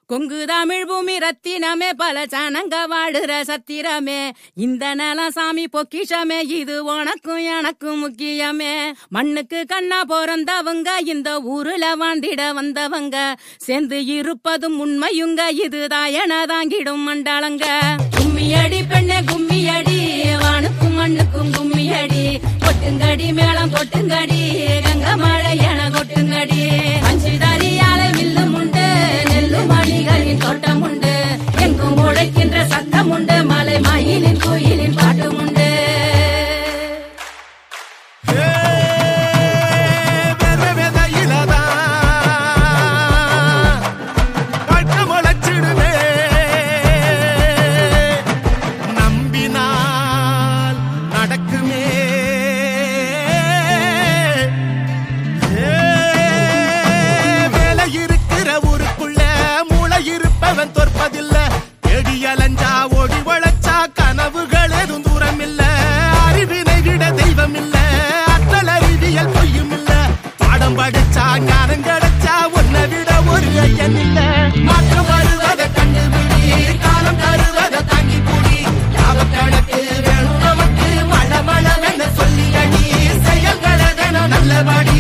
கொங்கு தமிழ் பூமி ரத்தினமே பல சனங்க வாழுற சத்திரமே இந்த நலம் சாமி பொக்கிஷமே இது உனக்கும் எனக்கும் முக்கியமே மண்ணுக்கு கண்ணா பிறந்தவங்க இந்த ஊருல வாழ்ந்திட வந்தவங்க சேர்ந்து இருப்பதும் உண்மையுங்க இது தாயன தாங்கிடும் மண்டலங்க கும்மியடி பெண்ணே கும்மியடி வானுக்கும் மண்ணுக்கும் கும்மியடி கொட்டுங்கடி மேளம் கொட்டுங்கடி கங்க மழை என கொட்டுங்கடி அஞ்சு தறியால வில்லும் உண்டு நெல்லு மணிகளின் தோட்டம் உண்டு எங்கும் உழைக்கின்ற சத்தம் உண்டு மலை மயிலின் கோயிலின் பாட்டும் உண்டு வெத வெதையிலதான் வாழ்க்கை முளைச்சிடுமே. நம்பினால் நடக்குமே ஏ, வேலை இருக்கிற ஊருக்குள்ள மூளை இருப்பவன் தோற்பதில்ல தேடி அலைஞ்சா ஓடி உழைச்சா கனவுகள் எதுவும் தூரம் இல்ல அறிவினை விட தெய்வம் இல்ல அத்தல் அறிவியல் பொய்யும் இல்ல பாடம் படிச்சா ஞானம் கிடைச்சா உன்னை விட ஒரு ஐயன் இல்ல மாற்றம் வருவதை கண்டுபிடி காலம் தருவதை தாங்கி கூடி லாப கணக்கு வேணும் நமக்கு மழை மழை சொல்லி அடி செயல்களை தினம் நல்லபடி